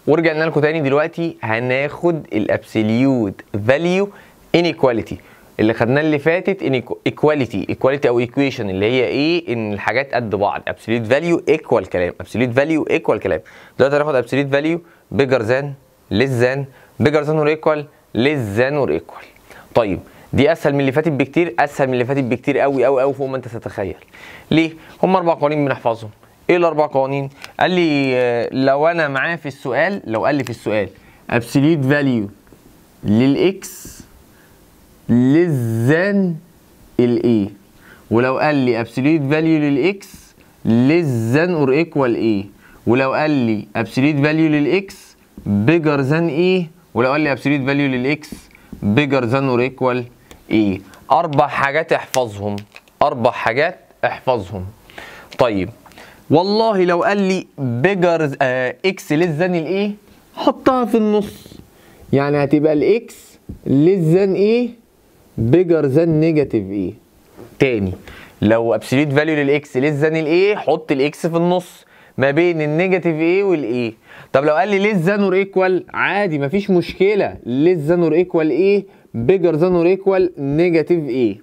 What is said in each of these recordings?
ورجعنا لكم تاني دلوقتي هناخد الابسوليوت فاليو انيكواليتي اللي خدناه اللي فاتت ايكواليتي ايكواليتي او ايكويشن اللي هي ايه ان الحاجات قد بعض ابسوليوت فاليو ايكوال كلام ابسوليوت فاليو ايكوال كلام دلوقتي هناخد ابسوليوت فاليو بيجر ذان ليس ذان بيجر ذان اور ايكوال ليس ذان اور ايكوال طيب دي اسهل من اللي فاتت بكتير اسهل من اللي فاتت بكتير قوي قوي قوي فوق ما انت تتخيل ليه هم اربع قوانين بنحفظهم ايه الاربع قوانين قال لي آه، لو انا معاه في السؤال لو قال لي في السؤال absolute value للاكس less than الاي ولو قال لي absolute value للاكس less than or equal a ولو قال لي absolute value للاكس bigger than a ولو قال لي absolute value للاكس bigger than or equal a اربع حاجات احفظهم اربع حاجات احفظهم طيب والله لو قال لي بيجر اكس ليس ذان الايه حطها في النص يعني هتبقى الاكس ليس ذان ايه بيجر ذان نيجاتيف ايه تاني لو ابسوليت فاليو للاكس ليس ذان الايه حط الاكس في النص ما بين النيجاتيف ايه والايه طب لو قال لي ليس ذان اور ايكوال عادي مفيش مشكله ليس ذان اور ايكوال ايه بيجر ذان اور ايكوال نيجاتيف ايه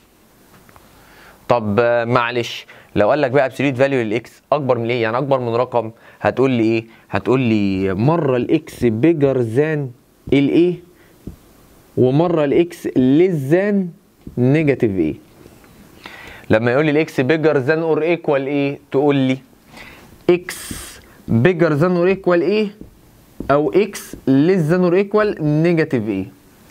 طب آه، معلش لو قال لك بقى ابسوليت فاليو للاكس اكبر من ايه يعني اكبر من رقم هتقول لي ايه هتقول لي مره الاكس بيجر ذان الايه ومره الاكس ليس ذان نيجاتيف ايه لما يقول لي الاكس بيجر ذان اور ايكوال ايه تقول لي اكس بيجر ذان اور ايكوال ايه او اكس ليس ذان اور ايكوال نيجاتيف ايه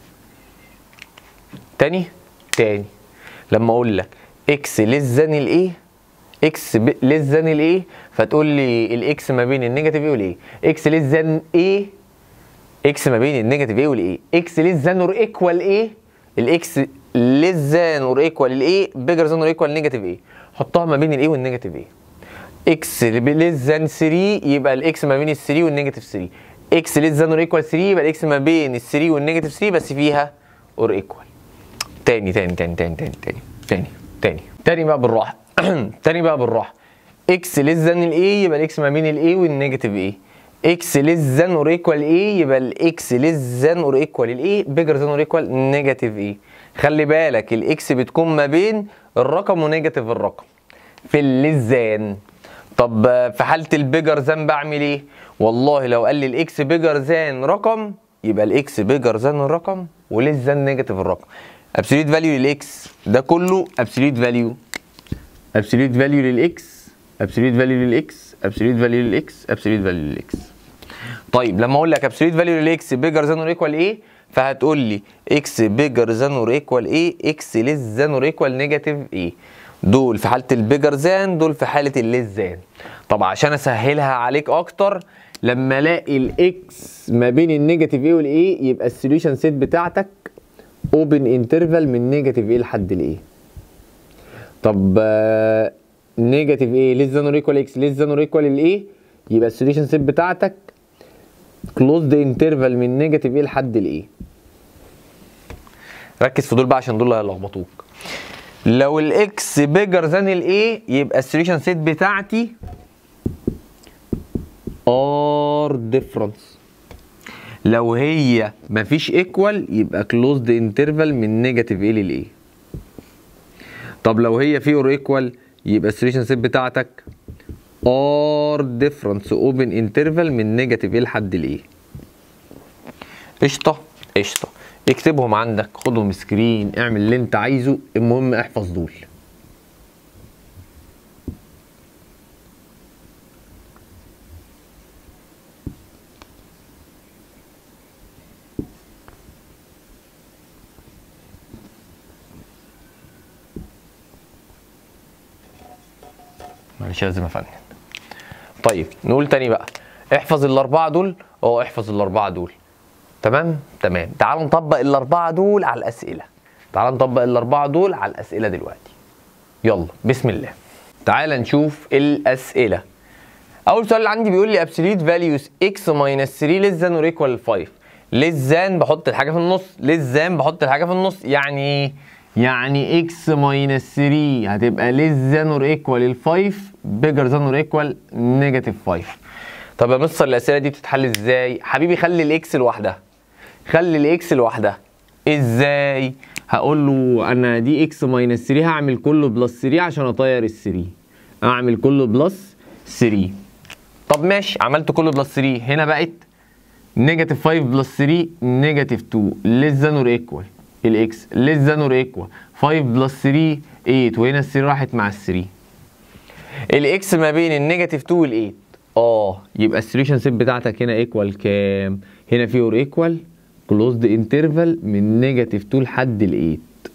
تاني تاني لما اقول لك اكس ليس ذان الايه اكس ليس ذان الايه فتقول لي الاكس ما بين النيجاتيف ايه والايه اكس ليس ذان ايه اكس ما بين النيجاتيف ايه والايه اكس ليس ذان اور ايكوال ايه الاكس ليس ذان اور ايكوال الايه بيجر ذان اور ايكوال نيجاتيف ايه حطها ما بين الايه والنيجاتيف ايه اكس ليس ذان 3 يبقى الاكس ما بين ال 3 والنيجاتيف 3 اكس ليس ذان اور ايكوال 3 يبقى الاكس ما بين ال 3 والنيجاتيف 3 بس فيها اور ايكوال تاني تاني تاني تاني تاني تاني تاني تاني تاني بقى بالراحه تاني بقى بالراحه اكس ليس ذان الايه يبقى الاكس ما بين الايه والنيجاتيف ايه اكس ليس ذان اور ايكوال ايه يبقى الاكس ليس ذان اور ايكوال الايه بيجر ذان اور ايكوال نيجاتيف ايه خلي بالك الاكس بتكون ما بين الرقم ونيجاتيف الرقم في الليزان طب آه، في حاله البيجر ذان بعمل ايه والله لو قال لي الاكس بيجر ذان رقم يبقى الاكس بيجر ذان الرقم وليس ذان نيجاتيف الرقم ابسوليت فاليو للاكس ده كله ابسوليت فاليو ابسوليت فاليو للاكس ابسوليت فاليو للاكس ابسوليت فاليو للاكس ابسوليت فاليو للاكس طيب لما اقول لك ابسوليت فاليو للاكس بيجر ذان اور ايكوال ايه فهتقول لي اكس بيجر ذان اور ايكوال ايه اكس ليس ذان اور ايكوال نيجاتيف ايه دول في حاله البيجر ذان دول في حاله الليس ذان طب عشان اسهلها عليك اكتر لما الاقي الاكس ما بين النيجاتيف ايه والايه يبقى السوليوشن سيت بتاعتك اوبن انترفال من نيجاتيف ايه لحد الايه طب نيجاتيف ايه ليس ذان اور ايكوال اكس ليس ذان اور ايكوال الايه يبقى السوليوشن سيت بتاعتك كلوزد انترفال من نيجاتيف ايه لحد الايه ركز في دول بقى عشان دول اللي هيلخبطوك لو الاكس بيجر ذان الايه يبقى السوليوشن سيت بتاعتي ار ديفرنس لو هي مفيش ايكوال يبقى كلوزد انترفال من نيجاتيف ايه للايه طب لو هي في اور ايكوال يبقى السوليوشن سيت بتاعتك ار ديفرنس اوبن انترفال من نيجاتيف ايه لحد الايه قشطه قشطه اكتبهم عندك خدهم سكرين اعمل اللي انت عايزه المهم احفظ دول معلش لازم افنن طيب نقول تاني بقى احفظ الاربعه دول اه احفظ الاربعه دول تمام تمام تعال نطبق الاربعه دول على الاسئله تعال نطبق الاربعه دول على الاسئله دلوقتي يلا بسم الله تعال نشوف الاسئله اول سؤال اللي عندي بيقول لي absolute values x minus 3 less than or equal 5 less than بحط الحاجه في النص less than بحط الحاجه في النص يعني ايه يعني x minus 3 هتبقى less than or equal ال 5 bigger than or equal negative 5 طب يا مستر الاسئله دي بتتحل ازاي حبيبي خلي الاكس لوحدها خلي الاكس لوحدها ازاي هقول له انا دي اكس ماينس 3 هعمل كله بلس 3 عشان اطير ال 3 اعمل كله بلس 3 طب ماشي عملت كله بلس 3 هنا بقت نيجاتيف 5 بلس 3 نيجاتيف 2 ليس ذان اور ايكوال الاكس ليس ذان اور ايكوال 5 بلس 3 8 وهنا ال 3 راحت مع ال 3 الاكس ما بين النيجاتيف 2 وال 8 اه يبقى السوليوشن سيت بتاعتك هنا ايكوال كام؟ هنا في اور ايكوال كلوزد انترفال من نيجاتيف 2 لحد ال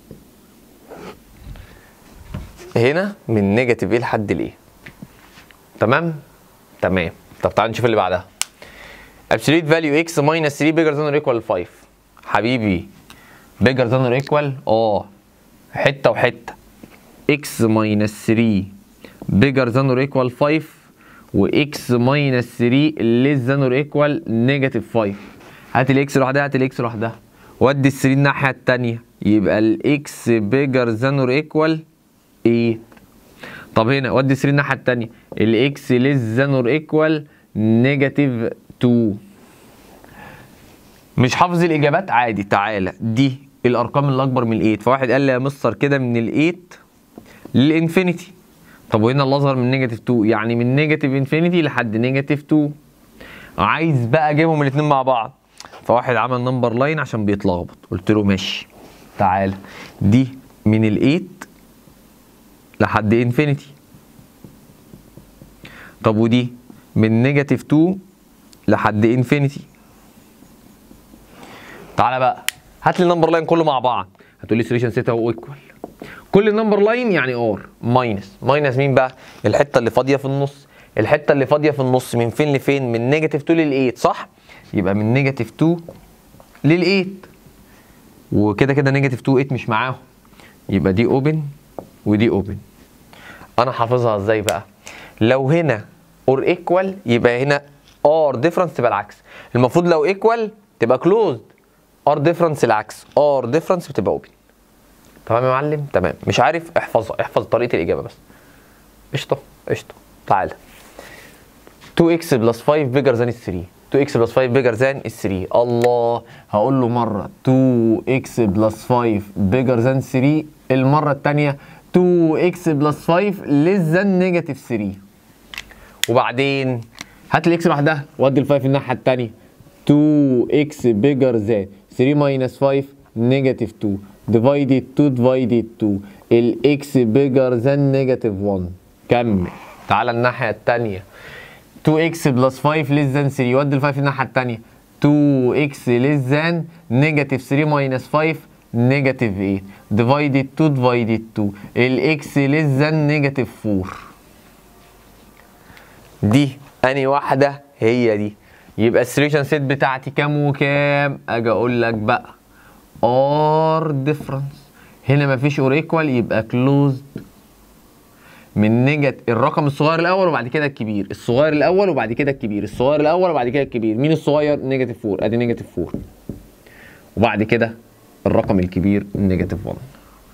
8 هنا من نيجاتيف ايه لحد الايه تمام تمام طب تعال نشوف اللي بعدها absolute value x minus 3 bigger than or equal 5 حبيبي bigger than or equal اه حته وحته x minus 3 bigger than or equal 5 و x minus 3 less than or equal negative 5 هات الاكس لوحدها هات الاكس لوحدها ودي ال 3 الناحيه الثانيه يبقى الاكس bigger than or equal 8 طب هنا ودي 3 الناحيه الثانيه الاكس less than or equal negative 2 مش حافظ الاجابات عادي تعالى دي الارقام اللي اكبر من ال8 فواحد قال لي يا مستر كده من ال8 للانفينيتي طب وهنا اللي اصغر من نيجاتيف 2 يعني من نيجاتيف انفينيتي لحد نيجاتيف 2 عايز بقى اجيبهم الاثنين مع بعض فواحد عمل نمبر لاين عشان بيتلخبط قلت له ماشي تعالى دي من ال8 لحد انفينيتي طب ودي من نيجاتيف 2 لحد انفينيتي تعالى بقى هات لي النمبر لاين كله مع بعض هتقول لي سوليوشن سيت هو ايكوال كل نمبر لاين يعني ار ماينس ماينس مين بقى الحته اللي فاضيه في النص الحته اللي فاضيه في النص من فين لفين من نيجاتيف 2 لل 8 صح يبقى من نيجاتيف 2 لل 8 وكده كده نيجاتيف 2 8 مش معاهم يبقى دي اوبن ودي اوبن انا حافظها ازاي بقى لو هنا اور ايكوال يبقى هنا ار ديفرنس تبقى العكس المفروض لو ايكوال تبقى كلوزد ار ديفرنس العكس ار ديفرنس بتبقى اوبن تمام يا معلم تمام مش عارف احفظها احفظ طريقه الاجابه بس قشطه قشطه تعالى 2x بلس 5 بيجر ذان 3 2x بلس 5 بيجر ذان 3 الله هقول له مره 2x بلس 5 بيجر ذان 3 المره الثانيه 2x بلس 5 ليس ذان نيجاتيف 3 وبعدين هات الاكس لوحدها ودي ال 5 الناحيه الثانيه 2x بيجر ذان 3 ماينس 5 نيجاتيف 2 divided 2 divided 2 الاكس بيجر ذان نيجاتيف 1 كمل تعالى الناحيه الثانيه 2x بلس 5 ليس ذان 3 ودي ال 5 الناحيه الثانيه 2x ليس ذان نيجاتيف 3 ماينس 5 نيجاتيف 8 divided 2 divided 2 الاكس ليس ذان نيجاتيف 4 دي اني واحده هي دي يبقى السوليوشن سيت بتاعتي كام وكام اجي اقول لك بقى ار ديفرنس هنا مفيش اور ايكوال يبقى كلوزد من نيجات الرقم الصغير الاول وبعد كده الكبير الصغير الاول وبعد كده الكبير الصغير الاول وبعد كده الكبير مين الصغير نيجاتيف 4 ادي نيجاتيف 4 وبعد كده الرقم الكبير نيجاتيف 1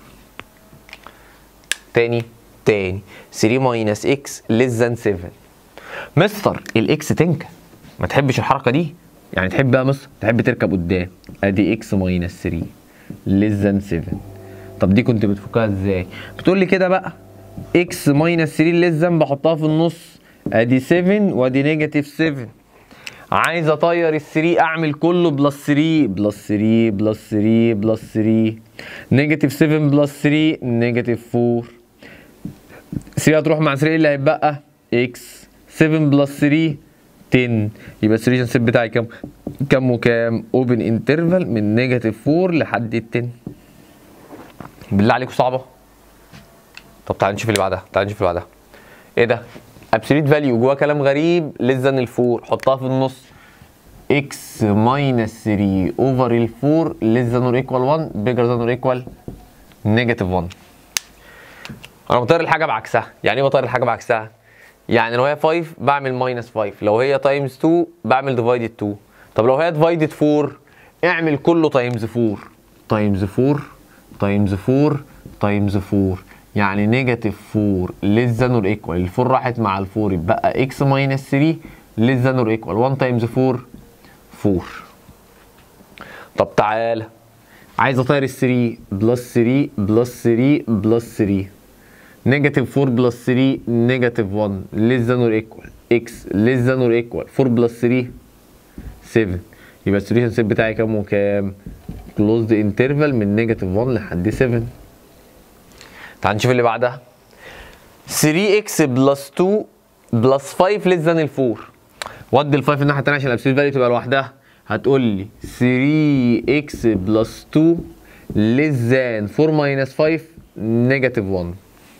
تاني تاني 3 ماينس اكس ليس ذان 7 مستر الاكس تنكا ما تحبش الحركه دي يعني تحب بقى مصر تحب تركب قدام ادي اكس ماينس 3 ليس ذان 7 طب دي كنت بتفكها ازاي بتقول لي كده بقى اكس ماينس 3 ليس ذان بحطها في النص ادي 7 وادي نيجاتيف 7 عايز اطير ال 3 اعمل كله بلس 3 بلس 3 بلس 3 بلس 3 نيجاتيف 7 بلس 3 نيجاتيف 4 3 هتروح مع 3 اللي هيتبقى اكس 7 بلس 3 10 يبقى السوليوشن سيت بتاعي كام كام وكام اوبن انترفال من نيجاتيف 4 لحد ال 10 بالله عليكم صعبه طب تعال نشوف اللي بعدها تعال نشوف اللي بعدها ايه ده ابسوليت فاليو جواه كلام غريب ليس ذان الفور حطها في النص اكس ماينس 3 اوفر الفور ليس ذان اور ايكوال 1 بيجر ذان اور ايكوال نيجاتيف 1 انا بطير الحاجه بعكسها يعني ايه بطير الحاجه بعكسها يعني لو هي 5 بعمل ماينس 5 لو هي تايمز 2 بعمل ديفايدد 2 طب لو هي ديفايدد 4 اعمل كله تايمز 4 تايمز 4 تايمز 4 تايمز 4 يعني نيجاتيف 4 ليس ذان اور ايكوال ال 4 راحت مع ال 4 يبقى اكس ماينس 3 less than or equal 1 times 4 4 طب تعالى عايز اطير ال 3 بلس 3 بلس 3 بلس 3 نيجاتيف 4 بلس 3 نيجاتيف 1 less than or equal x less than or equal 4 بلس 3 7 يبقى السوليوشن سيت بتاعي كام وكام؟ كلوزد انترفال من نيجاتيف 1 لحد 7 تعال نشوف اللي بعدها 3x بلس 2 بلس 5 ليس ذان ال 4 ودي ال 5 الناحيه الثانيه عشان الابسوليت فاليو تبقى لوحدها هتقول لي 3x بلس 2 ليس ذان 4 ماينس 5 نيجاتيف 1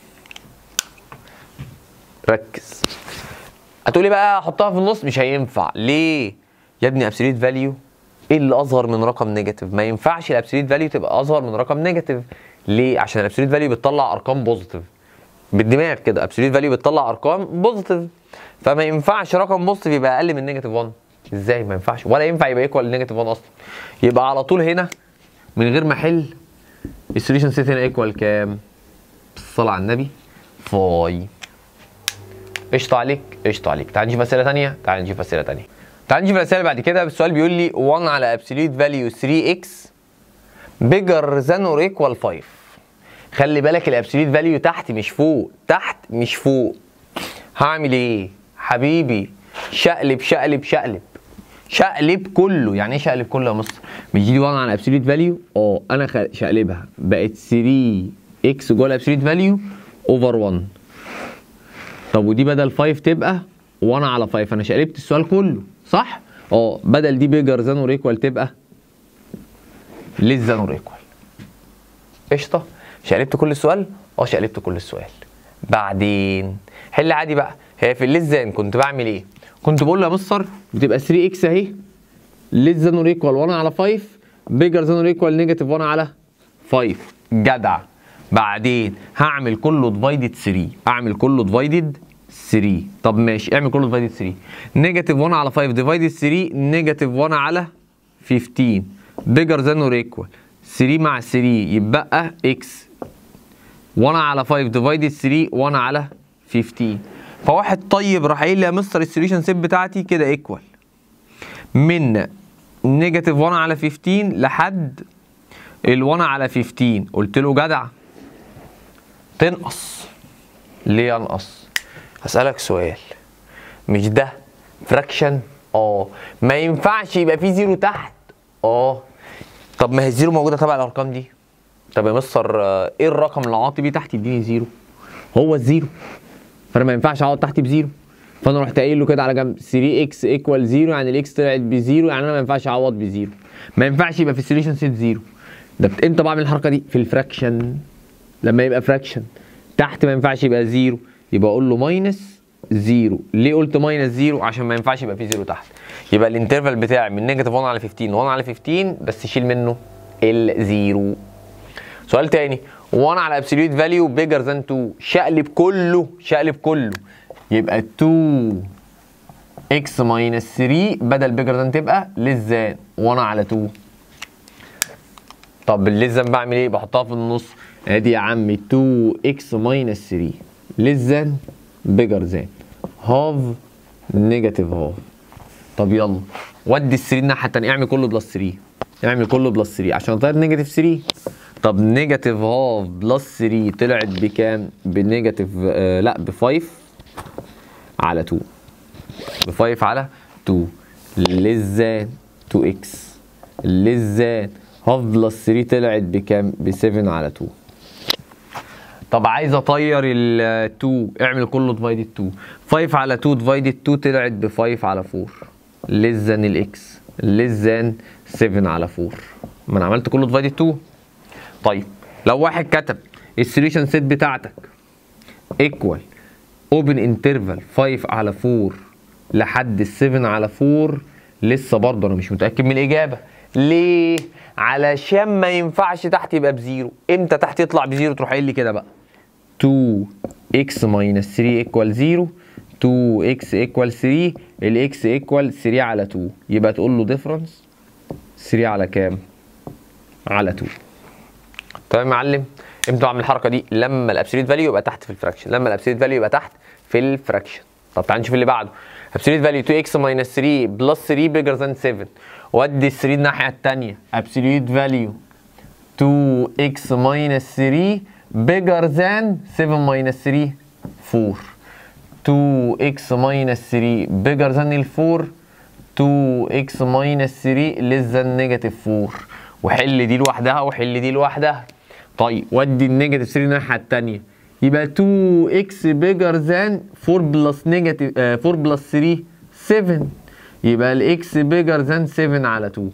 ركز هتقولي بقى احطها في النص مش هينفع ليه يا ابني ابسوليت فاليو ايه اللي اصغر من رقم نيجاتيف ما ينفعش الابسوليت فاليو تبقى اصغر من رقم نيجاتيف ليه عشان الابسوليت فاليو بتطلع ارقام بوزيتيف بالدماغ كده ابسوليت فاليو بتطلع ارقام بوزيتيف فما ينفعش رقم بوزيتيف يبقى اقل من نيجاتيف 1 ازاي ما ينفعش ولا ينفع يبقى ايكوال لنيجاتيف 1 اصلا يبقى على طول هنا من غير ما احل السوليوشن سيت هنا ايكوال كام بالصلاه على النبي فاي قشطه عليك قشطه عليك تعال نشوف اسئله ثانيه تعال نشوف اسئله ثانيه تعال نشوف الاسئله بعد كده السؤال بيقول لي 1 على ابسوليت فاليو 3x بيجر ذان اور ايكوال 5 خلي بالك الابسوليت فاليو تحت مش فوق تحت مش فوق هعمل ايه حبيبي شقلب شقلب شقلب شقلب كله يعني ايه شقلب كله يا مستر بيجي لي 1 على ابسوليت فاليو اه انا خ- شقلبها بقت 3 اكس جوه الابسوليت فاليو اوفر 1 طب ودي بدل 5 تبقى 1 على 5 انا شقلبت السؤال كله صح اه بدل دي بيجر ذان اور ايكوال تبقى ليس ذان اور ايكوال قشطه شقلبت كل السؤال اه شقلبت كل السؤال بعدين حل عادي بقى هي في الليس ذان كنت بعمل ايه كنت بقول له يا مستر بتبقى 3 اكس اهي ليس ذان اور ايكوال 1 على 5 بيجر ذان اور ايكوال نيجاتيف 1 على 5 جدع بعدين هعمل كله ديفايدد 3 اعمل كله ديفايدد 3 طب ماشي اعمل كله ديفايدد 3 نيجاتيف 1 على 5 ديفايدد 3 نيجاتيف 1 على 15 بيجر ذان اور ايكوال 3 مع 3 يبقى اكس 1 على 5 ديفايدد 3 1 على 15 فواحد طيب راح قايل لي يا مستر السوليوشن سيت بتاعتي كده ايكوال من نيجاتيف 1 على 15 لحد ال 1 على 15 قلت له جدع تنقص ليه انقص هسألك سؤال مش ده فراكشن اه ما ينفعش يبقى فيه زيرو تحت اه طب ما هي الزيرو موجوده تبع الارقام دي طب يا مستر آه، ايه الرقم اللي عاطي بيه تحت يديني زيرو هو الزيرو فانا ما ينفعش اقعد تحت بزيرو فانا رحت قايل له كده على جنب 3 اكس ايكوال زيرو يعني الاكس طلعت بزيرو يعني انا ما ينفعش اعوض بزيرو ما ينفعش يبقى في السوليوشن سيت زيرو ده بت- امتى بعمل الحركه دي في الفراكشن لما يبقى فراكشن تحت ما ينفعش يبقى زيرو يبقى اقول له ماينس زيرو ليه قلت ماينس زيرو عشان ما ينفعش يبقى فيه زيرو تحت يبقى الانترفال بتاعي من نيجاتيف 1 على 15 1 على 15 بس شيل منه الزيرو سؤال تاني 1 على ابسوليوت فاليو بيجر ذان 2 شقلب كله شقلب كله يبقى 2 اكس ماينس 3 بدل بيجر ذان تبقى ليس ذان 1 على 2 طب الليس ذان بعمل ايه بحطها في النص ادي يا عمي 2 اكس ماينس 3 ليس ذان بيجر ذان هاف نيجاتيف هاف طب يلا ودي ال 3 الناحيه التانيه اعمل كله بلس 3 اعمل كله بلس 3 عشان اطير نيجاتيف 3 طب نيجاتيف هاف بلس 3 طلعت بكام؟ بنيجاتيف آه لا ب 5 على 2 ب 5 على 2 ليس ذان 2 اكس ليس ذان هاف بلس 3 طلعت بكام؟ ب 7 على 2 طب عايز اطير ال 2 اعمل كله ديفايدد 2 5 على 2 ديفايدد 2 طلعت ب 5 على 4 ليس ذان الاكس ليس ذان 7 على 4 ما انا عملت كله ديفايدد 2 طيب لو واحد كتب السوليوشن سيت بتاعتك ايكوال اوبن انترفال 5 على 4 لحد ال 7 على 4 لسه برضه انا مش متاكد من الاجابه ليه علشان ما ينفعش تحت يبقى بزيرو امتى تحت يطلع بزيرو تروح قايل لي كده بقى 2 x minus 3 equal 0 2 x equal 3 ال x equal 3 على 2 يبقى تقول له difference 3 على كام؟ على 2 تمام يا معلم امتى اعمل الحركه دي لما الابسوليت فاليو يبقى تحت في الفراكشن لما الابسوليت فاليو يبقى تحت في الفراكشن طب تعال نشوف اللي بعده absolute value 2x minus 3 plus 3 bigger than 7 ودي ال 3 الناحيه الثانيه absolute value 2x minus 3 bigger than 7 minus 3 4 2x minus 3 bigger than ال 4 2x minus 3 less than negative 4 وحل دي لوحدها وحل دي لوحدها طيب ودي النيجاتيف 3 الناحيه الثانيه يبقى 2x bigger than 4 plus negative آه 4 plus 3 7 يبقى ال x bigger than 7 على 2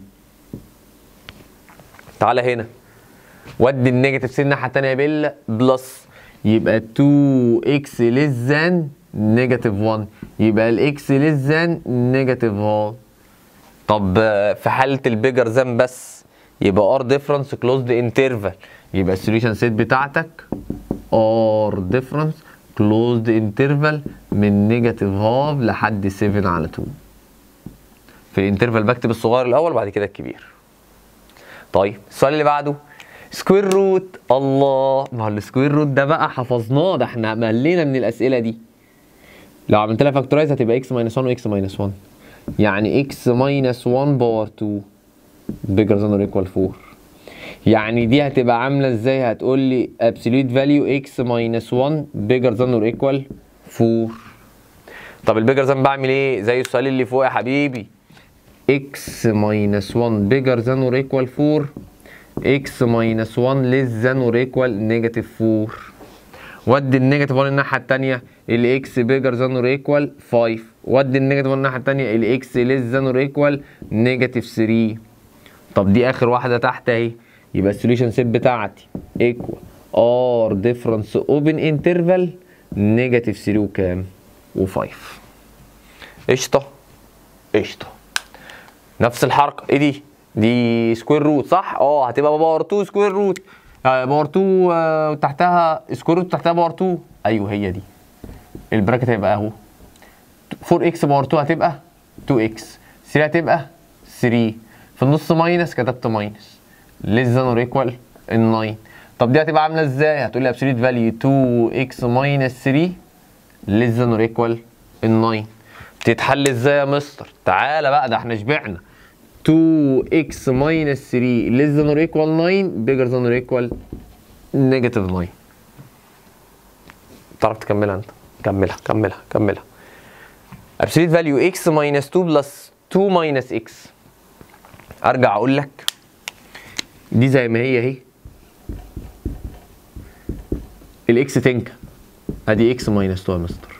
تعالى هنا ودي النيجاتيف 3 الناحيه الثانيه بال بلس يبقى 2x less than نيجاتيف 1 يبقى الاكس less than نيجاتيف 1 طب آه، في حاله البيجر ذان بس يبقى ار ديفرنس كلوزد انترفال يبقى السوليوشن سيت بتاعتك ار ديفرنس كلوزد انترفال من نيجاتيف هاف لحد 7 على 2 في الانترفال بكتب الصغير الاول وبعد كده الكبير طيب السؤال اللي بعده سكوير روت الله ما هو السكوير روت ده بقى حفظناه ده احنا ملينا من الاسئله دي لو عملت لها فاكتورايز هتبقى اكس ماينس 1 واكس ماينس 1 يعني اكس ماينس 1 باور 2 bigger than or equal 4 يعني دي هتبقى عامله ازاي هتقول لي absolute value x minus 1 bigger than or equal 4 طب البيجر ذان بعمل ايه زي السؤال اللي فوق يا حبيبي x minus 1 bigger than or equal 4 x minus 1 less than or equal negative 4 ودي النيجاتيف 1 الناحيه الثانيه الاكس بيجر ذان اور ايكوال 5 ودي النيجاتيف 1 الناحيه الثانيه الاكس ليس ذان اور ايكوال نيجاتيف 3 طب دي اخر واحده تحت اهي يبقى السوليوشن سيت بتاعتي ايكوال ار ديفرنس اوبن انترفال نيجاتيف 3 وكام و5 قشطه قشطه نفس الحركه ايه دي دي سكوير روت صح اه هتبقى باور 2 سكوير روت آه، باور 2 آه، وتحتها سكوير روت تحتها باور 2 ايوه هي دي البراكت هيبقى اهو 4 اكس باور 2 هتبقى 2 اكس 3 هتبقى 3 في النص ماينس كتبت ماينس ليس ذان اور ايكوال 9 طب دي هتبقى عامله ازاي هتقول لي ابسوليت فاليو 2 اكس ماينس 3 ليس ذان اور ايكوال 9 بتتحل ازاي يا مستر تعالى بقى ده احنا شبعنا 2x minus 3 less than or equal 9 bigger than or equal negative 9 تعرف تكملها انت كملها كملها كملها absolute value x minus 2 plus 2 minus x ارجع اقول لك دي زي ما هي اهي الاكس تنكا ادي x minus 2 يا مستر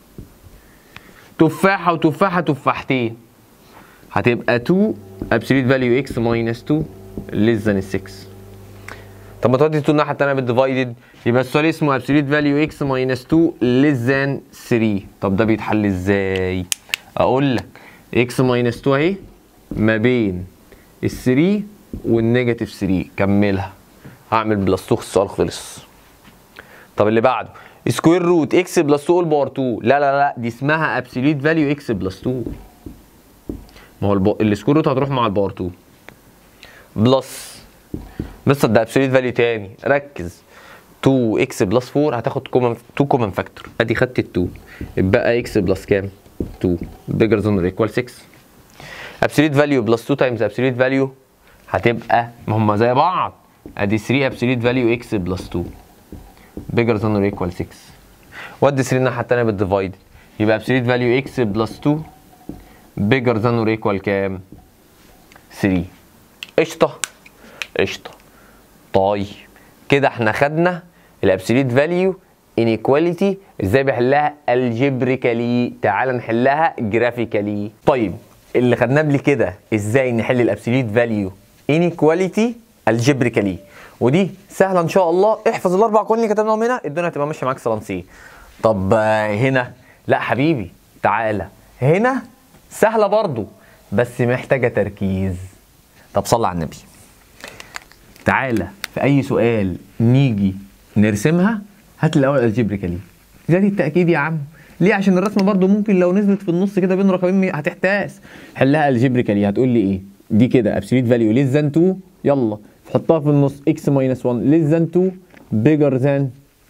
تفاحه وتفاحه تفاحتين هتبقى 2 absolute value x minus 2 less than 6 طب ما تودي 2 الناحيه الثانيه بالديفايدد يبقى السؤال اسمه absolute value x minus 2 less than 3 طب ده بيتحل ازاي؟ اقول لك x minus 2 اهي ما بين ال 3 والنيجاتيف 3 كملها هعمل بلس 2 السؤال خلص طب اللي بعده سكوير روت اكس بلس 2 باور 2 لا لا لا دي اسمها ابسوليت فاليو اكس بلس 2 ما هو الب... السكوير روت هتروح مع الباور 2 بلس مستر ده ابسوليت فاليو تاني ركز 2 اكس بلس 4 هتاخد كومن 2 كومن فاكتور ادي خدت ال 2 اتبقى اكس بلس كام 2 بيجر ذان اور ايكوال 6 ابسوليت فاليو بلس 2 تايمز ابسوليت فاليو هتبقى ما هم زي بعض ادي 3 ابسوليت فاليو اكس بلس 2 بيجر ذان اور ايكوال 6 ودي 3 الناحيه الثانيه بالديفايد يبقى ابسوليت فاليو اكس بلس 2 بيجر ذان اور ايكوال كام 3 قشطه قشطه طيب كده احنا خدنا الابسوليت فاليو انيكواليتي ازاي بحلها الجبريكالي تعال نحلها جرافيكالي طيب اللي خدناه قبل كده ازاي نحل الابسوليت فاليو انيكواليتي الجبريكالي ودي سهله ان شاء الله احفظ الاربع قوانين اللي كتبناهم هنا الدنيا هتبقى ماشيه معاك سلانسيه طب آه، هنا لا حبيبي تعالى هنا سهله برضو بس محتاجه تركيز طب صلي على النبي تعالى في اي سؤال نيجي نرسمها هات الاول الجبريكالي زي التاكيد يا عم ليه عشان الرسمه برضو ممكن لو نزلت في النص كده بين رقمين هتحتاس حلها الجبريكالي هتقول لي ايه دي كده ابسوليت فاليو ليس ذان 2 يلا حطها في النص x ماينس 1 ليس ذان 2 بيجر ذان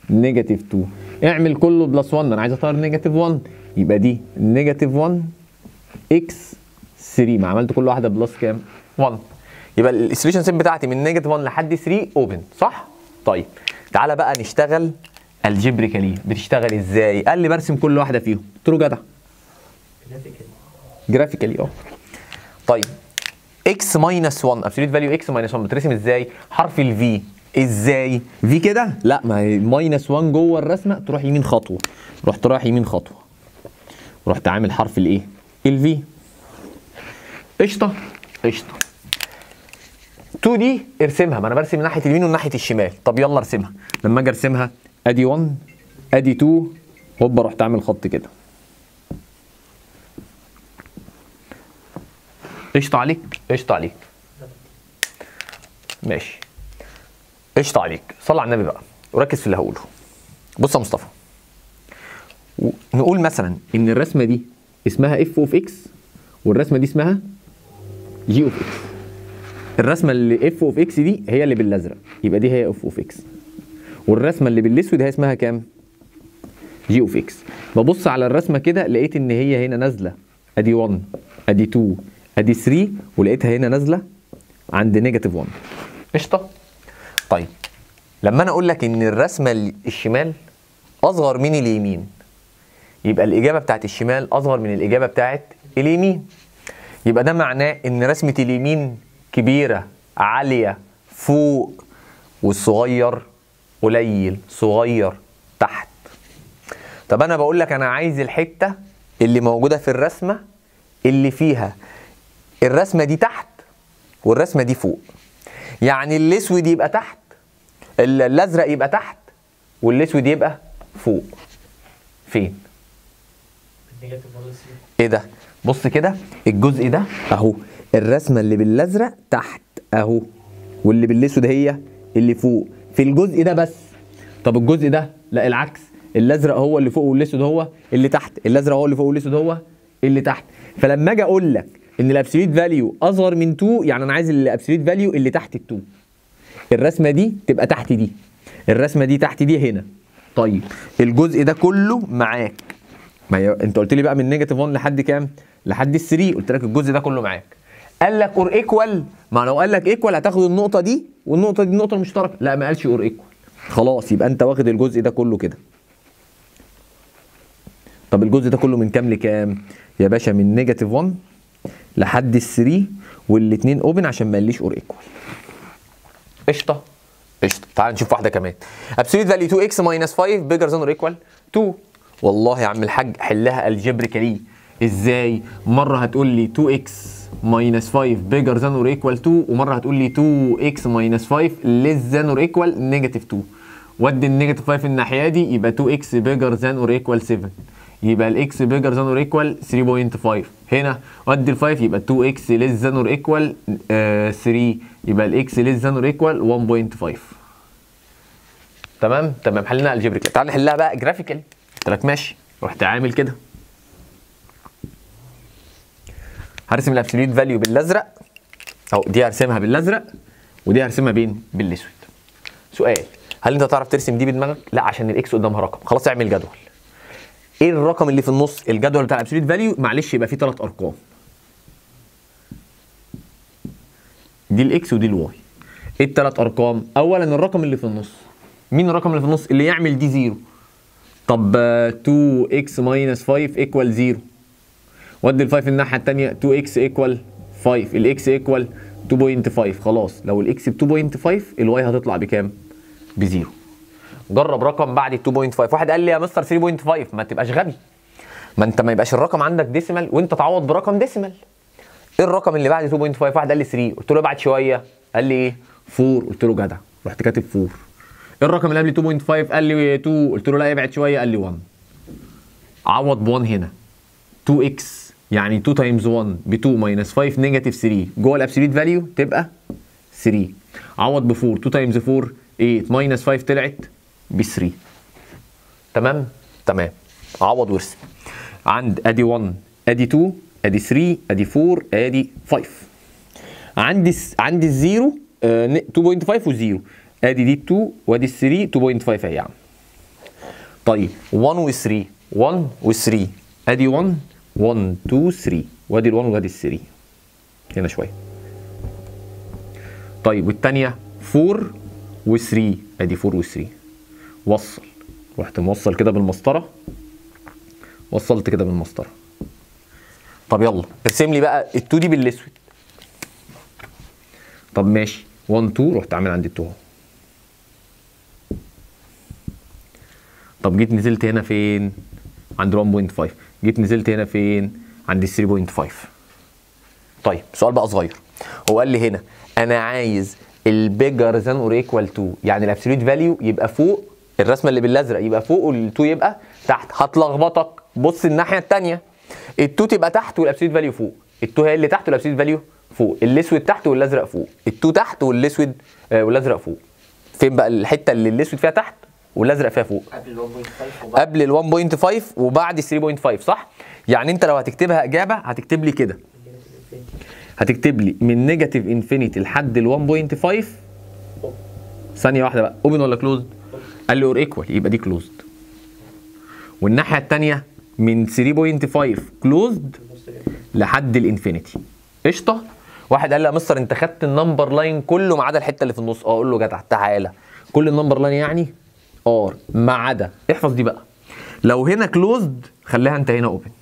نيجاتيف 2 اعمل كله بلس 1 انا عايز اطير نيجاتيف 1 يبقى دي نيجاتيف 1 اكس 3 ما عملت كل واحده بلس كام 1 يبقى السوليوشن سيت بتاعتي من نيجاتيف 1 لحد 3 اوبن صح طيب تعالى بقى نشتغل الجبريكالي بتشتغل ازاي قال لي برسم كل واحده فيهم قلت له جدع جرافيكالي اه طيب اكس ماينس 1 ابسوليت فاليو اكس ماينس 1 بترسم ازاي حرف الفي ازاي في كده لا ما هي ماينس 1 جوه الرسمه تروح يمين خطوه رحت رايح يمين خطوه رحت عامل حرف الايه الفي قشطه قشطه 2 دي ارسمها ما انا برسم من ناحيه اليمين وناحيه الشمال طب يلا ارسمها لما اجي ارسمها ادي 1 ادي 2 هوبا رحت عامل خط كده قشطه عليك قشطه عليك ماشي قشطه عليك صلى على النبي بقى وركز في اللي هقوله بص يا مصطفى و- نقول مثلا ان الرسمه دي اسمها اف اوف اكس والرسمه دي اسمها جي اوف اكس الرسمه اللي اف اوف اكس دي هي اللي بالازرق يبقى دي هي اف اوف اكس والرسمه اللي بالاسود هي اسمها كام جي اوف اكس ببص على الرسمه كده لقيت ان هي هنا نازله ادي 1 ادي 2 ادي 3 ولقيتها هنا نازله عند نيجاتيف 1 قشطه طيب لما انا اقول لك ان الرسمه ال- الشمال اصغر من اليمين يبقى الاجابه بتاعت الشمال اصغر من الاجابه بتاعت اليمين يبقى ده معناه ان رسمه اليمين كبيره عاليه فوق والصغير قليل صغير تحت طب انا بقول لك انا عايز الحته اللي موجوده في الرسمه اللي فيها الرسمه دي تحت والرسمه دي فوق يعني الاسود يبقى تحت ال- الازرق يبقى تحت والاسود يبقى فوق فين نيجاتيف برضه سي ايه ده بص كده الجزء ده اهو الرسمه اللي بالازرق تحت اهو واللي بالاسود هي اللي فوق في الجزء ده بس طب الجزء ده لا العكس الازرق هو اللي فوق والاسود هو اللي تحت الازرق هو اللي فوق والاسود هو اللي تحت فلما اجي اقول لك ان الابسوليت فاليو اصغر من 2 يعني انا عايز الابسوليت فاليو اللي تحت ال 2 الرسمه دي تبقى تحت دي الرسمه دي تحت دي هنا طيب الجزء ده كله معاك ما هي انت قلت لي بقى من نيجاتيف 1 لحد كام؟ لحد ال 3 قلت لك الجزء ده كله معاك. قال لك اور ايكوال ما لو قال لك ايكوال هتاخد النقطه دي والنقطه دي النقطه المشتركه لا ما قالش اور ايكوال خلاص يبقى انت واخد الجزء ده كله كده طب الجزء ده كله من كام لكام يا باشا من نيجاتيف 1 لحد ال 3 والاثنين اوبن عشان ما قاليش اور ايكوال قشطه قشطه تعال نشوف واحده كمان ابسوليت فاليو 2 اكس ماينس 5 بيجر ذان اور ايكوال 2 والله يا عم الحاج حلها الجبريكالي ازاي مره هتقول لي 2 اكس ماينس 5 بيجر ذان اور ايكوال 2 ومره هتقول لي 2 اكس ماينس 5 ليس ذان اور ايكوال نيجاتيف 2 ودي النيجاتيف 5 الناحيه دي يبقى 2 اكس بيجر ذان اور ايكوال 7 يبقى الاكس بيجر ذان اور ايكوال 3.5 هنا ودي ال 5 يبقى 2 اكس ليس ذان اور ايكوال 3 يبقى الاكس ليس ذان اور ايكوال 1.5 تمام تمام حلنا الجبريكال تعال نحلها بقى جرافيكال قلت لك ماشي رحت عامل كده هرسم الابسوليوت فاليو بالازرق اهو دي هرسمها بالازرق ودي هرسمها بين بالاسود سؤال هل انت تعرف ترسم دي بدماغك لا عشان الاكس قدامها رقم خلاص اعمل جدول ايه الرقم اللي في النص الجدول بتاع الابسوليوت فاليو معلش يبقى فيه ثلاث ارقام دي الاكس ودي الواي ايه الثلاث ارقام اولا الرقم اللي في النص مين الرقم اللي في النص اللي يعمل دي زيرو طب 2 اكس ماينس 5 ايكوال 0 ودي ال 5 الناحيه الثانيه 2 اكس ايكوال 5 الاكس ايكوال 2.5 خلاص لو الاكس ب 2.5 الواي هتطلع بكام؟ بزيرو جرب رقم بعد ال 2.5 واحد قال لي يا مستر 3.5 ما تبقاش غبي ما انت ما يبقاش الرقم عندك ديسيمال وانت تعوض برقم ديسيمال ايه الرقم اللي بعد 2.5 واحد قال لي 3 قلت له بعد شويه قال لي ايه 4 قلت له جدع رحت كاتب 4 ايه الرقم اللي قبل 2.5 قال لي 2 قلت له لا ابعد شويه قال لي 1 عوض ب 1 هنا 2 اكس يعني 2 تايمز 1 ب 2 ماينس 5 نيجاتيف 3 جوه الابسوليت فاليو تبقى 3 عوض ب 4 2 تايمز 4 8 ماينس 5 طلعت ب 3 تمام تمام عوض وارسم عند ادي 1 ادي 2 ادي 3 ادي 4 ادي 5 عندي س... عندي الزيرو آه، ن- 2.5 وزيرو ادي دي 2 وادي ال 3 2.5 اهي يا عم طيب 1 و 3 1 و 3 ادي 1 1 2 3 وادي ال 1 وادي ال 3 هنا شويه طيب والثانيه 4 و 3 ادي 4 و 3 وصل رحت موصل كده بالمسطره وصلت كده بالمسطره طب يلا ارسم لي بقى ال2 دي بالاسود طب ماشي 1 2 رحت عامل عند ال2 اهو طب جيت نزلت هنا فين عند 1.5 جيت نزلت هنا فين عند 3.5 طيب سؤال بقى صغير هو قال لي هنا انا عايز البيجر ذان اور ايكوال تو يعني الابسوليوت فاليو يبقى فوق الرسمه اللي بالازرق يبقى فوق وال2 يبقى تحت هتلخبطك بص الناحيه الثانيه ال2 تبقى تحت والابسوليوت فاليو فوق ال2 هي اللي تحت والابسوليوت فاليو فوق الاسود تحت والازرق فوق ال2 تحت والاسود آه والازرق فوق فين بقى الحته اللي الاسود فيها تحت والازرق فيها فوق قبل ال 1.5 وبعد قبل ال 1.5 وبعد 3.5 صح يعني انت لو هتكتبها اجابه هتكتب لي كده هتكتب لي من نيجاتيف انفينيتي لحد ال 1.5 ثانيه واحده بقى اوبن ولا كلوزد قال لي اور ايكوال يبقى دي كلوزد والناحيه الثانيه من 3.5 كلوزد النص كده. لحد الانفينيتي قشطه واحد قال لي يا مستر انت خدت النمبر لاين كله ما عدا الحته اللي في النص اه اقول له جدع تعالى كل النمبر لاين يعني ار ما عدا احفظ دي بقى لو هنا كلوزد خليها انت هنا اوبن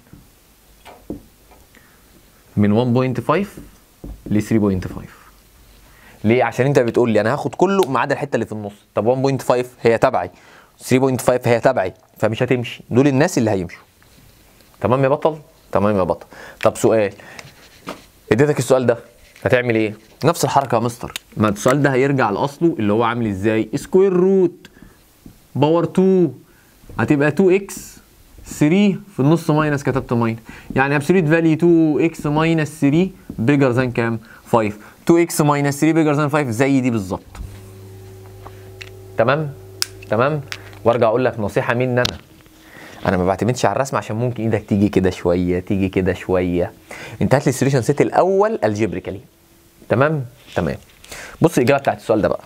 من 1.5 ل 3.5 ليه عشان انت بتقول لي انا هاخد كله ما عدا الحته اللي في النص طب 1.5 هي تبعي 3.5 هي تبعي فمش هتمشي دول الناس اللي هيمشوا تمام يا بطل تمام يا بطل طب سؤال اديتك السؤال ده هتعمل ايه نفس الحركه يا مستر ما السؤال ده هيرجع لاصله اللي هو عامل ازاي سكوير روت باور 2 هتبقى 2 اكس 3 في النص ماينس كتبت ماينس يعني ابسوليت فاليو 2 اكس ماينس 3 بيجر ذان كام 5 2 اكس ماينس 3 بيجر ذان 5 زي دي بالظبط تمام تمام وارجع اقول لك نصيحه مني انا انا ما بعتمدش على الرسم عشان ممكن ايدك تيجي كده شويه تيجي كده شويه انت هات لي السوليوشن سيت الاول الجبريكالي تمام تمام بص الاجابه بتاعت السؤال ده بقى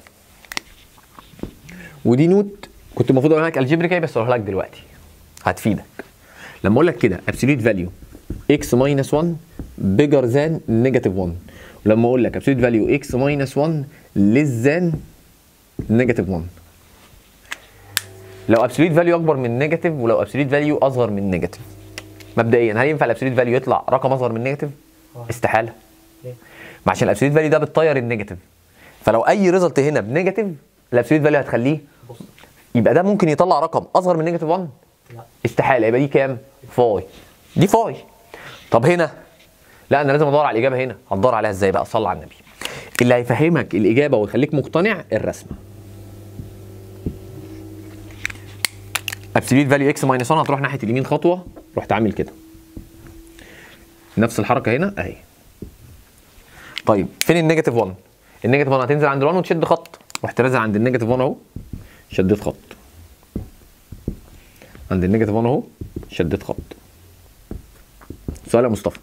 ودي نوت كنت المفروض اقول لك الجبريكالي بس اقولها لك دلوقتي هتفيدك لما اقول لك كده absolute value x minus 1 bigger than negative 1 ولما اقول لك absolute value x minus 1 less than negative 1 لو absolute value اكبر من نيجاتيف ولو absolute value اصغر من نيجاتيف مبدئيا هل ينفع الابسوليت فاليو يطلع رقم اصغر من نيجاتيف؟ آه. استحاله ليه؟ ما عشان الابسوليت فاليو ده بتطير النيجاتيف فلو اي ريزلت هنا بنيجاتيف الابسوليت فاليو هتخليه بص يبقى ده ممكن يطلع رقم اصغر من نيجاتيف 1 لا استحاله يبقى دي كام؟ فاي دي فاي طب هنا لا انا لازم ادور على الاجابه هنا هتدور عليها ازاي بقى صلى على النبي اللي هيفهمك الاجابه ويخليك مقتنع الرسمه ابسوليت فاليو اكس ماينس 1 هتروح ناحيه اليمين خطوه رحت عامل كده نفس الحركه هنا اهي طيب فين النيجاتيف 1 النيجاتيف 1 هتنزل عند ال1 وتشد خط رحت نازل عند النيجاتيف 1 اهو شديت خط عند النيجاتيف 1 اهو شديت خط سؤال يا مصطفى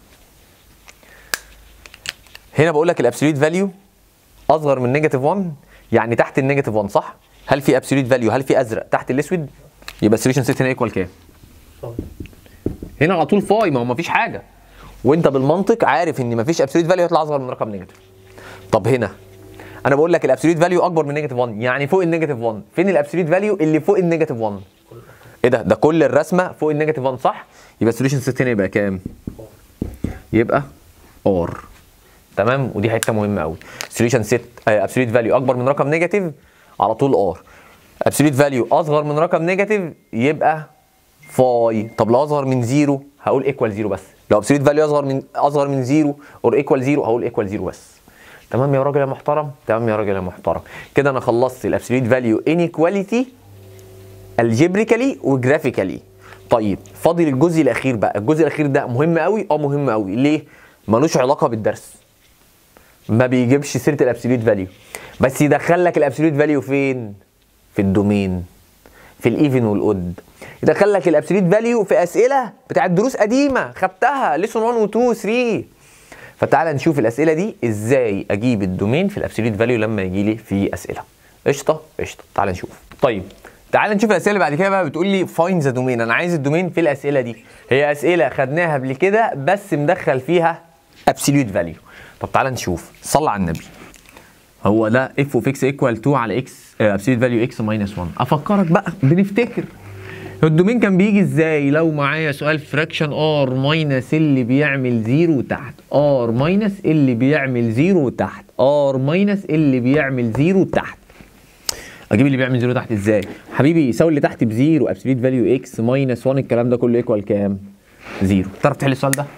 هنا بقول لك الابسوليت فاليو اصغر من نيجاتيف 1 يعني تحت النيجاتيف 1 صح هل في ابسوليت فاليو هل في ازرق تحت الاسود يبقى السوليوشن سيت هنا ايكوال كام طب هنا على طول فاي ما هو مفيش حاجه وانت بالمنطق عارف ان مفيش ابسوليت فاليو يطلع اصغر من رقم نيجاتيف طب هنا انا بقول لك الابسوليت فاليو اكبر من نيجاتيف 1 يعني فوق النيجاتيف 1 فين الابسوليت فاليو اللي فوق النيجاتيف 1 كل ايه ده ده كل الرسمه فوق النيجاتيف 1 صح يبقى السوليوشن سيت هنا يبقى كام يبقى ار تمام ودي حته مهمه قوي سوليوشن سيت ابسوليت فاليو اكبر من رقم نيجاتيف على طول ار ابسوليت فاليو اصغر من رقم نيجاتيف يبقى فاي طب لو اصغر من زيرو هقول ايكوال زيرو بس لو ابسوليت فاليو اصغر من اصغر من زيرو اور ايكوال زيرو هقول ايكوال زيرو بس تمام يا راجل يا محترم تمام يا راجل يا محترم كده انا خلصت الابسوليت فاليو انيكواليتي الجبريكالي وجرافيكالي طيب فاضل الجزء الاخير بقى الجزء الاخير ده مهم قوي اه مهم قوي ليه ملوش علاقه بالدرس ما بيجيبش سيره الابسوليت فاليو بس يدخل لك الابسوليت فاليو فين في الدومين في الايفن والاود يدخل لك الابسوليت فاليو في اسئله بتاعت دروس قديمه خدتها ليسون 1 و 2 و 3 فتعالى نشوف الاسئله دي ازاي اجيب الدومين في الابسوليت فاليو لما يجي لي في اسئله قشطه قشطه تعالى نشوف طيب تعال نشوف الاسئله اللي بعد كده بقى بتقول لي فاين ذا دومين انا عايز الدومين في الاسئله دي هي اسئله خدناها قبل كده بس مدخل فيها ابسوليوت فاليو طب تعال نشوف صلى على النبي هو ده اف اوف اكس ايكوال 2 على اكس ابسوليوت فاليو اكس ماينس 1 افكرك بقى بنفتكر الدومين كان بيجي ازاي لو معايا سؤال فراكشن ار ماينس اللي بيعمل زيرو تحت ار ماينس اللي بيعمل زيرو تحت ار ماينس اللي بيعمل زيرو تحت اجيب اللي بيعمل زيرو تحت ازاي حبيبي يساوي اللي تحت بزيرو ابسوليت فاليو اكس ماينس 1 الكلام ده كله ايكوال كام زيرو تعرف تحل السؤال ده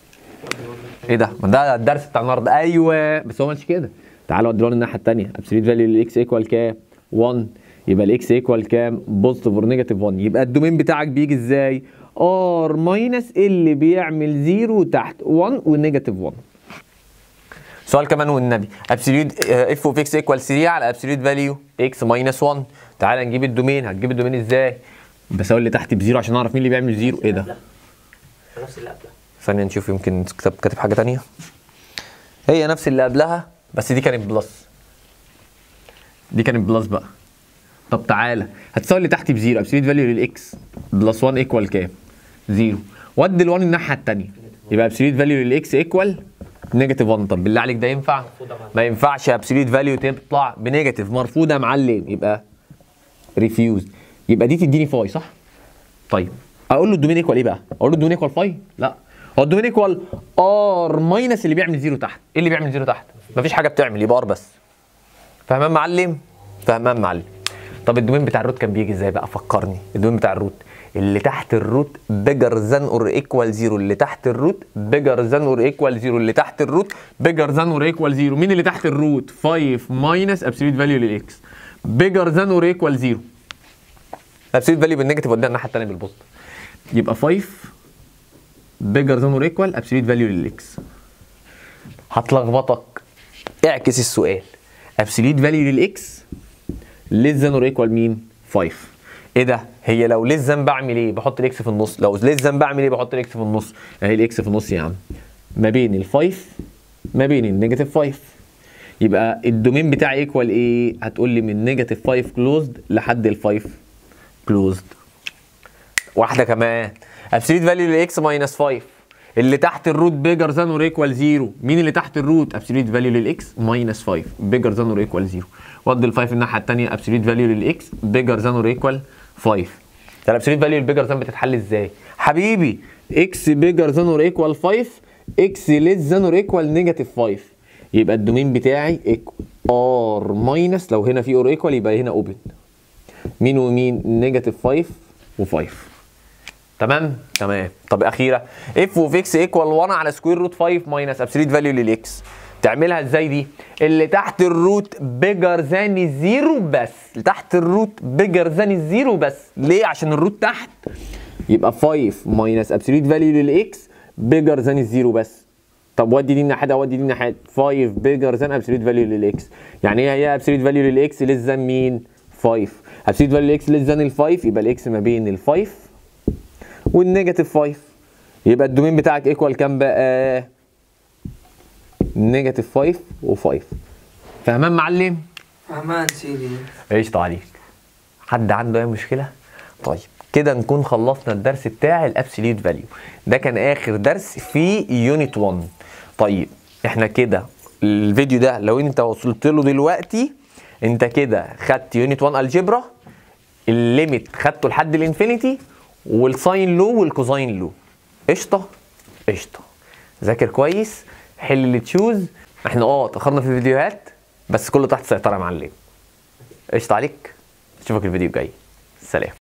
ايه ده ما ده الدرس بتاع النهارده ايوه بس هو ماشي كده تعالوا ودي الناحيه الثانيه ابسوليت فاليو للاكس ايكوال كام 1 يبقى الاكس ايكوال كام بوزيتيف اور نيجاتيف 1 يبقى الدومين بتاعك بيجي ازاي ار ماينس اللي بيعمل زيرو تحت 1 ونيجاتيف 1 سؤال كمان والنبي ابسوليوت اف اوف اكس ايكوال 3 على ابسوليوت فاليو اكس ماينس 1 تعالى نجيب الدومين هتجيب الدومين ازاي بساوي اللي تحت بزيرو عشان اعرف مين اللي بيعمل زيرو ايه ده نفس اللي قبلها ثانية نشوف يمكن كتب كاتب حاجة تانية هي نفس اللي قبلها بس دي كانت بلس دي كانت بلس بقى طب تعالى هتساوي اللي تحت بزيرو ابسوليت فاليو للاكس بلس 1 ايكوال كام؟ زيرو ودي ال1 الناحية التانية يبقى ابسوليت فاليو للاكس ايكوال نيجاتيف 1 طب بالله عليك ده ينفع؟ مرفوضة معلم. ما ينفعش ابسوليت فاليو تطلع بنيجاتيف مرفوضة يا معلم يبقى ريفيوز يبقى دي تديني فاي صح؟ طيب اقول له الدومين ايكوال ايه بقى؟ اقول له الدومين ايكوال فاي؟ لا هو الدومين ايكوال ار ماينس اللي بيعمل زيرو تحت، ايه اللي بيعمل زيرو تحت؟ مفيش حاجه بتعمل يبقى ار بس. فاهمان معلم؟ فاهمان معلم. طب الدومين بتاع الروت كان بيجي ازاي بقى؟ فكرني، الدومين بتاع الروت اللي تحت الروت بيجر ذان اور ايكوال زيرو اللي تحت الروت بيجر ذان اور ايكوال زيرو اللي تحت الروت بيجر ذان اور ايكوال زيرو مين اللي تحت الروت 5 ماينس ابسوليت فاليو للاكس بيجر ذان اور ايكوال زيرو ابسوليت فاليو بالنيجاتيف وديها الناحيه الثانيه بالبوزيتيف يبقى 5 بيجر ذان اور ايكوال ابسوليت فاليو للاكس هتلخبطك اعكس السؤال ابسوليت فاليو للاكس ليس ذان اور ايكوال مين 5 ايه ده هي لو ليس ذان بعمل ايه بحط الاكس في النص لو ليس ذان بعمل ايه بحط الاكس في النص اهي الاكس في النص يا عم ما بين ال5 ما بين النيجاتيف 5 يبقى الدومين بتاعي ايكوال ايه هتقول لي من نيجاتيف 5 كلوزد لحد ال5 كلوزد واحده كمان ابسوليت فاليو للاكس ماينس 5 اللي تحت الروت بيجر ذان اور ايكوال 0 مين اللي تحت الروت ابسوليت فاليو للاكس ماينس 5 بيجر ذان اور ايكوال 0 ودي ال 5 الناحيه الثانيه ابسوليت فاليو للاكس بيجر ذان اور ايكوال 5 ده الابسوليت فاليو للبيجر ذان بتتحل ازاي حبيبي اكس بيجر ذان اور ايكوال 5 اكس ليس ذان اور ايكوال نيجاتيف 5 يبقى الدومين بتاعي ايكوال ار ماينس لو هنا في اور ايكوال يبقى هنا اوبن مين ومين نيجاتيف 5 و5 تمام تمام طب اخيره اف اوف اكس ايكوال 1 على سكوير روت 5 ماينس ابسوليت فاليو للاكس تعملها ازاي دي اللي تحت الروت بيجر ذان الزيرو بس اللي تحت الروت بيجر ذان الزيرو بس ليه عشان الروت تحت يبقى 5 ماينس ابسوليت فاليو للاكس بيجر ذان الزيرو بس طب ودي دي الناحيه ده ودي دي الناحيه 5 بيجر ذان ابسوليت فاليو للاكس يعني ايه هي ابسوليت فاليو للاكس ليس ذان مين 5 ابسوليت فاليو للاكس ليس ذان ال5 يبقى الاكس ما بين ال5 والنيجاتيف 5 يبقى الدومين بتاعك ايكوال كام بقى نيجاتيف 5 و5 فاهمان معلم امان سيدي قشطة عليك حد عنده اي مشكله طيب كده نكون خلصنا الدرس بتاع الابسوليوت فاليو ده كان اخر درس في يونت 1 طيب احنا كده الفيديو ده لو انت وصلت له دلوقتي انت كده خدت يونت 1 الجبرا الليميت خدته لحد الانفينيتي والساين لو والكوزاين لو قشطه قشطه ذاكر كويس حل اللي تشوز احنا اه اتاخرنا في الفيديوهات بس كله تحت سيطره يا معلم قشطه عليك اشوفك الفيديو الجاي سلام